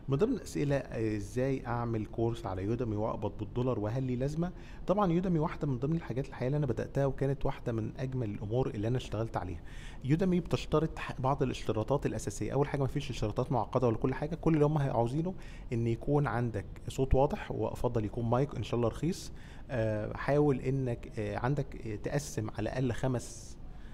من ضمن الاسئله آه، ازاي اعمل كورس على يودمي واقبض بالدولار وهل لي لازمه طبعا يودمي واحده من ضمن الحاجات الحقيقه اللي انا بداتها وكانت واحده من اجمل الامور اللي انا اشتغلت عليها يودمي بتشترط ح- بعض الاشتراطات الاساسيه اول حاجه ما فيش اشتراطات معقده ولا كل حاجه كل اللي هم عاوزينه ان يكون عندك صوت واضح وافضل يكون مايك ان شاء الله رخيص آه، حاول انك آه، عندك آه، تقسم على الاقل خمس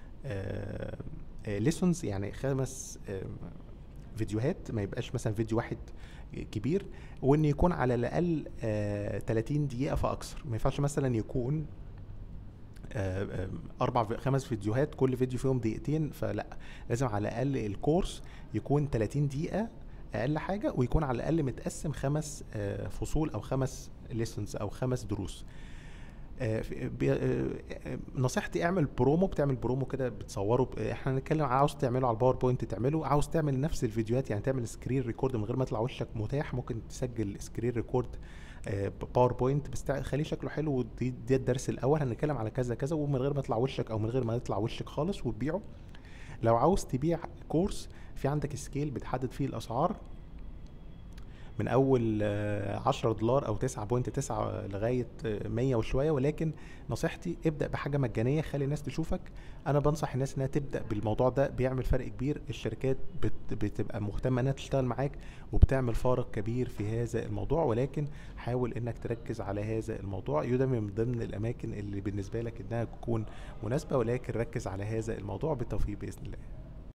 ليسونز يعني خمس آه، فيديوهات ما يبقاش مثلا فيديو واحد كبير وان يكون على الاقل آه 30 دقيقه فاكثر ما ينفعش مثلا يكون آه، آه، اربع في- خمس فيديوهات كل فيديو فيهم دقيقتين فلا لازم على الاقل الكورس يكون 30 دقيقه اقل حاجه ويكون على الاقل متقسم خمس آه، فصول او خمس ليسونز او خمس دروس آه، في- بي- آه، آه، نصيحتي اعمل برومو بتعمل برومو كده بتصوره ب- احنا هنتكلم عاوز تعمله على الباوربوينت تعمله عاوز تعمل نفس الفيديوهات يعني تعمل سكرين ريكورد من غير ما يطلع وشك متاح ممكن تسجل سكرين ريكورد آه، باوربوينت بس تع- خليه شكله حلو ودي ده الدرس الاول هنتكلم على كذا كذا ومن غير ما يطلع وشك او من غير ما يطلع وشك خالص وتبيعه لو عاوز تبيع كورس في عندك سكيل بتحدد فيه الاسعار من اول آه، 10 دولار او 9.9 لغايه آه، 100 وشويه ولكن نصيحتي ابدا بحاجه مجانيه خلي الناس تشوفك انا بنصح الناس انها تبدا بالموضوع ده بيعمل فرق كبير الشركات بت بتبقى مهتمه انها تشتغل معاك وبتعمل فارق كبير في هذا الموضوع ولكن حاول انك تركز على هذا الموضوع يودمي من ضمن الاماكن اللي بالنسبه لك انها تكون مناسبه ولكن ركز على هذا الموضوع بالتوفيق باذن الله